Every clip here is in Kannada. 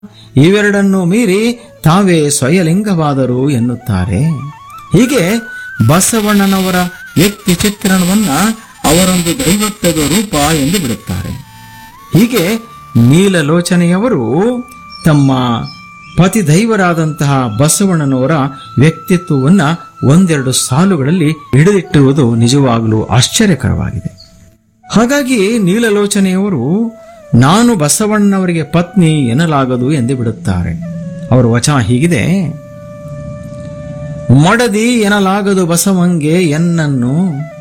ಇವೆರಡನ್ನು ಮೀರಿ ತಾವೇ ಸ್ವಯಲಿಂಗವಾದರು ಎನ್ನುತ್ತಾರೆ ಹೀಗೆ ಬಸವಣ್ಣನವರ ವ್ಯಕ್ತಿ ಚಿತ್ರಣವನ್ನ ಅವರೊಂದು ದೈವತ್ವದ ರೂಪ ಎಂದು ಬಿಡುತ್ತಾರೆ ಹೀಗೆ ನೀಲಲೋಚನೆಯವರು ತಮ್ಮ ಪತಿದೈವರಾದಂತಹ ಬಸವಣ್ಣನವರ ವ್ಯಕ್ತಿತ್ವವನ್ನ ಒಂದೆರಡು ಸಾಲುಗಳಲ್ಲಿ ಹಿಡಿದಿಟ್ಟುವುದು ನಿಜವಾಗಲೂ ಆಶ್ಚರ್ಯಕರವಾಗಿದೆ ಹಾಗಾಗಿ ನೀಲಲೋಚನೆಯವರು ನಾನು ಬಸವಣ್ಣನವರಿಗೆ ಪತ್ನಿ ಎನ್ನಲಾಗದು ಎಂದು ಬಿಡುತ್ತಾರೆ ಅವರ ವಚನ ಹೀಗಿದೆ ಮೊಡದಿ ಎನ್ನಲಾಗದು ಬಸವಂಗೆ ಎನ್ನನ್ನು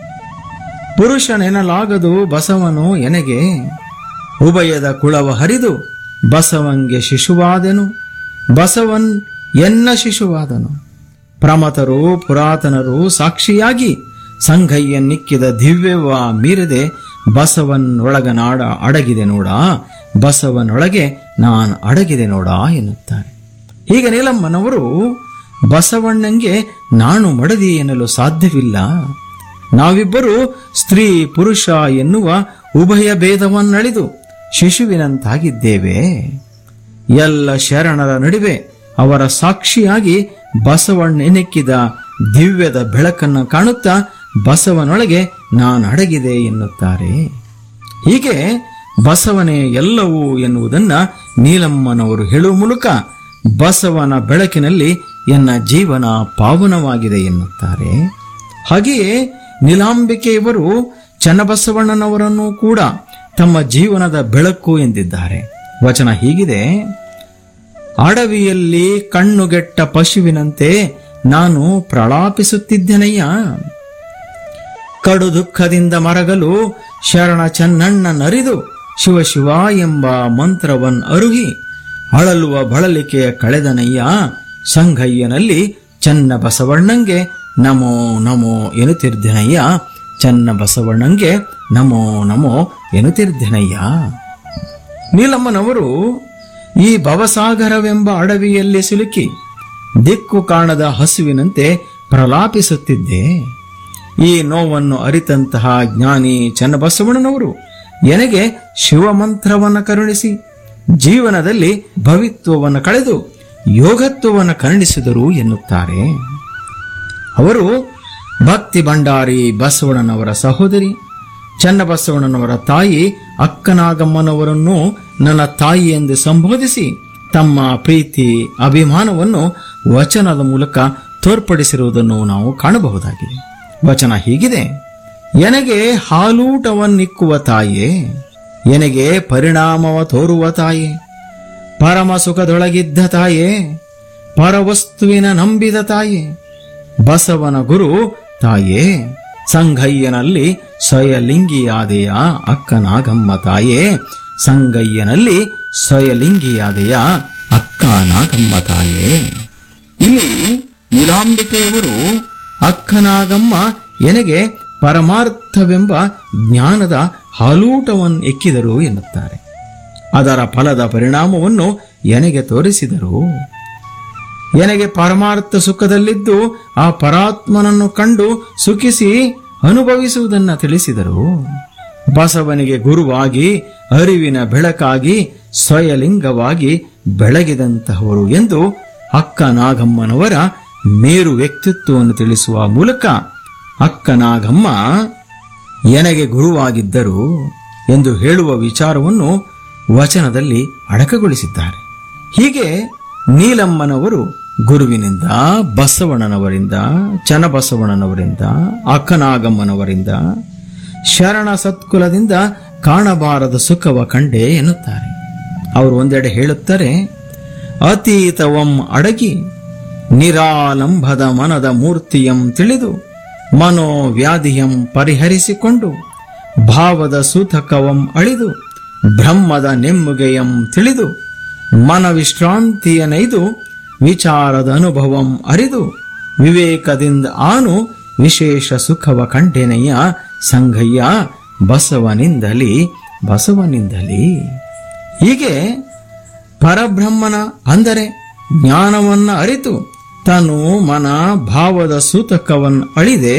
ಪುರುಷನೆನ್ನಲಾಗದು ಬಸವನು ಎನಗೆ ಉಭಯದ ಕುಳವ ಹರಿದು ಬಸವಂಗೆ ಶಿಶುವಾದೆನು ಬಸವನ್ ಎನ್ನ ಶಿಶುವಾದನು ಪ್ರಮತರು ಪುರಾತನರು ಸಾಕ್ಷಿಯಾಗಿ ಸಂಘಯ್ಯನ್ನಿಕ್ಕಿದ ದಿವ್ಯವ ಮೀರದೆ ಬಸವನೊಳಗನಾಡ ಅಡಗಿದೆ ನೋಡ ಬಸವನೊಳಗೆ ನಾನು ಅಡಗಿದೆ ನೋಡ ಎನ್ನುತ್ತಾರೆ ಹೀಗೆ ನೀಲಮ್ಮನವರು ಬಸವಣ್ಣಂಗೆ ನಾನು ಮಡದಿ ಎನ್ನಲು ಸಾಧ್ಯವಿಲ್ಲ ನಾವಿಬ್ಬರು ಸ್ತ್ರೀ ಪುರುಷ ಎನ್ನುವ ಉಭಯ ಭೇದವನ್ನಳಿದು ಶಿಶುವಿನಂತಾಗಿದ್ದೇವೆ ಎಲ್ಲ ಶರಣರ ನಡುವೆ ಅವರ ಸಾಕ್ಷಿಯಾಗಿ ಬಸವಣ್ಣೆನೆಕ್ಕಿದ ದಿವ್ಯದ ಬೆಳಕನ್ನು ಕಾಣುತ್ತಾ ಬಸವನೊಳಗೆ ನಾನು ಅಡಗಿದೆ ಎನ್ನುತ್ತಾರೆ ಹೀಗೆ ಬಸವನೇ ಎಲ್ಲವೂ ಎನ್ನುವುದನ್ನ ನೀಲಮ್ಮನವರು ಹೇಳುವ ಮೂಲಕ ಬಸವನ ಬೆಳಕಿನಲ್ಲಿ ಎನ್ನ ಜೀವನ ಪಾವನವಾಗಿದೆ ಎನ್ನುತ್ತಾರೆ ಹಾಗೆಯೇ ನೀಲಾಂಬಿಕೆಯವರು ಚನ್ನಬಸವಣ್ಣನವರನ್ನು ಕೂಡ ತಮ್ಮ ಜೀವನದ ಬೆಳಕು ಎಂದಿದ್ದಾರೆ ವಚನ ಹೀಗಿದೆ ಅಡವಿಯಲ್ಲಿ ಕಣ್ಣುಗೆಟ್ಟ ಪಶುವಿನಂತೆ ನಾನು ಪ್ರಲಾಪಿಸುತ್ತಿದ್ದೆನಯ್ಯ ಕಡು ದುಃಖದಿಂದ ಮರಗಲು ಶರಣ ಚೆನ್ನಣ್ಣ ನರಿದು ಶಿವ ಶಿವ ಎಂಬ ಮಂತ್ರವನ್ ಅರುಹಿ ಅಳಲುವ ಬಳಲಿಕೆಯ ಕಳೆದನಯ್ಯ ಸಂಘಯ್ಯನಲ್ಲಿ ಚನ್ನ ಬಸವಣ್ಣಂಗೆ ನಮೋ ನಮೋ ಎನ್ನುತ್ತಿರ್ದೆನಯ್ಯ ಚನ್ನ ಬಸವಣ್ಣಂಗೆ ನಮೋ ನಮೋ ಎನ್ನುತ್ತಿರ್ದೆನಯ್ಯ ನೀಲಮ್ಮನವರು ಈ ಭವಸಾಗರವೆಂಬ ಅಡವಿಯಲ್ಲಿ ಸಿಲುಕಿ ದಿಕ್ಕು ಕಾಣದ ಹಸುವಿನಂತೆ ಪ್ರಲಾಪಿಸುತ್ತಿದ್ದೆ ಈ ನೋವನ್ನು ಅರಿತಂತಹ ಜ್ಞಾನಿ ಚನ್ನಬಸವಣ್ಣನವರು ನನಗೆ ಶಿವಮಂತ್ರವನ್ನು ಕರುಣಿಸಿ ಜೀವನದಲ್ಲಿ ಭವಿತ್ವವನ್ನು ಕಳೆದು ಯೋಗತ್ವವನ್ನು ಕರುಣಿಸಿದರು ಎನ್ನುತ್ತಾರೆ ಅವರು ಭಕ್ತಿ ಭಂಡಾರಿ ಬಸವಣ್ಣನವರ ಸಹೋದರಿ ಚನ್ನಬಸವಣ್ಣನವರ ತಾಯಿ ಅಕ್ಕನಾಗಮ್ಮನವರನ್ನು ನನ್ನ ತಾಯಿ ಎಂದು ಸಂಬೋಧಿಸಿ ತಮ್ಮ ಪ್ರೀತಿ ಅಭಿಮಾನವನ್ನು ವಚನದ ಮೂಲಕ ತೋರ್ಪಡಿಸಿರುವುದನ್ನು ನಾವು ಕಾಣಬಹುದಾಗಿದೆ ವಚನ ಹೀಗಿದೆ ಎನಗೆ ಹಾಲೂಟವನ್ನಿಕ್ಕುವ ತಾಯೇ ಎನಗೆ ಪರಿಣಾಮವ ತೋರುವ ತಾಯೇ ಪರಮ ಸುಖದೊಳಗಿದ್ದ ತಾಯೇ ಪರವಸ್ತುವಿನ ನಂಬಿದ ತಾಯೇ ಬಸವನ ಗುರು ತಾಯೇ ಸಂಗಯ್ಯನಲ್ಲಿ ಸ್ವಯಲಿಂಗಿಯಾದೆಯ ಅಕ್ಕನಾಗಮ್ಮ ತಾಯೇ ಸಂಗಯ್ಯನಲ್ಲಿ ಸ್ವಯಲಿಂಗಿಯಾದೆಯ ಅಕ್ಕ ನಾಗಮ್ಮ ತಾಯೇ ಇಲ್ಲಿ ನೀಲಾಂಬಿಕೆಯವರು ಅಕ್ಕನಾಗಮ್ಮ ಎನಗೆ ಪರಮಾರ್ಥವೆಂಬ ಜ್ಞಾನದ ಹಾಲೂಟವನ್ನು ಎಕ್ಕಿದರು ಎನ್ನುತ್ತಾರೆ ಅದರ ಫಲದ ಪರಿಣಾಮವನ್ನು ಎನಗೆ ತೋರಿಸಿದರು ಎನಗೆ ಪರಮಾರ್ಥ ಸುಖದಲ್ಲಿದ್ದು ಆ ಪರಾತ್ಮನನ್ನು ಕಂಡು ಸುಖಿಸಿ ಅನುಭವಿಸುವುದನ್ನು ತಿಳಿಸಿದರು ಬಸವನಿಗೆ ಗುರುವಾಗಿ ಅರಿವಿನ ಬೆಳಕಾಗಿ ಸ್ವಯಲಿಂಗವಾಗಿ ಬೆಳಗಿದಂತಹವರು ಎಂದು ಅಕ್ಕ ನಾಗಮ್ಮನವರ ಮೇರು ವ್ಯಕ್ತಿತ್ವವನ್ನು ತಿಳಿಸುವ ಮೂಲಕ ಅಕ್ಕ ನಾಗಮ್ಮ ಎನಗೆ ಗುರುವಾಗಿದ್ದರು ಎಂದು ಹೇಳುವ ವಿಚಾರವನ್ನು ವಚನದಲ್ಲಿ ಅಡಕಗೊಳಿಸಿದ್ದಾರೆ ಹೀಗೆ ನೀಲಮ್ಮನವರು ಗುರುವಿನಿಂದ ಬಸವಣ್ಣನವರಿಂದ ಚನ್ನಬಸವಣ್ಣನವರಿಂದ ಅಕ್ಕನಾಗಮ್ಮನವರಿಂದ ಶರಣ ಸತ್ಕುಲದಿಂದ ಕಾಣಬಾರದ ಸುಖವ ಕಂಡೆ ಎನ್ನುತ್ತಾರೆ ಅವರು ಒಂದೆಡೆ ಹೇಳುತ್ತಾರೆ ಅತೀತವಂ ಅಡಗಿ ನಿರಾಲಂಬದ ಮನದ ಮೂರ್ತಿಯಂ ತಿಳಿದು ಮನೋವ್ಯಾಧಿಯಂ ಪರಿಹರಿಸಿಕೊಂಡು ಭಾವದ ಸೂತಕವಂ ಅಳಿದು ಬ್ರಹ್ಮದ ನೆಮ್ಮುಗೆಯಂ ತಿಳಿದು ಮನವಿಶ್ರಾಂತಿಯನೈದು ವಿಚಾರದ ಅನುಭವಂ ಅರಿದು ವಿವೇಕದಿಂದ ಆನು ವಿಶೇಷ ಸುಖವ ಕಂಡೆನಯ್ಯ ಸಂಘಯ್ಯ ಬಸವನಿಂದಲಿ ಬಸವನಿಂದಲಿ ಹೀಗೆ ಪರಬ್ರಹ್ಮನ ಅಂದರೆ ಜ್ಞಾನವನ್ನ ಅರಿತು ತನು ಮನ ಭಾವದ ಸೂತಕವನ್ನು ಅಳಿದೆ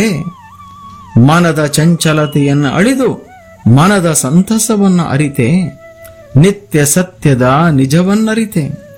ಮನದ ಚಂಚಲತೆಯನ್ನು ಅಳಿದು ಮನದ ಸಂತಸವನ್ನು ಅರಿತೆ ನಿತ್ಯ ಸತ್ಯದ ನಿಜವನ್ನರಿತೆ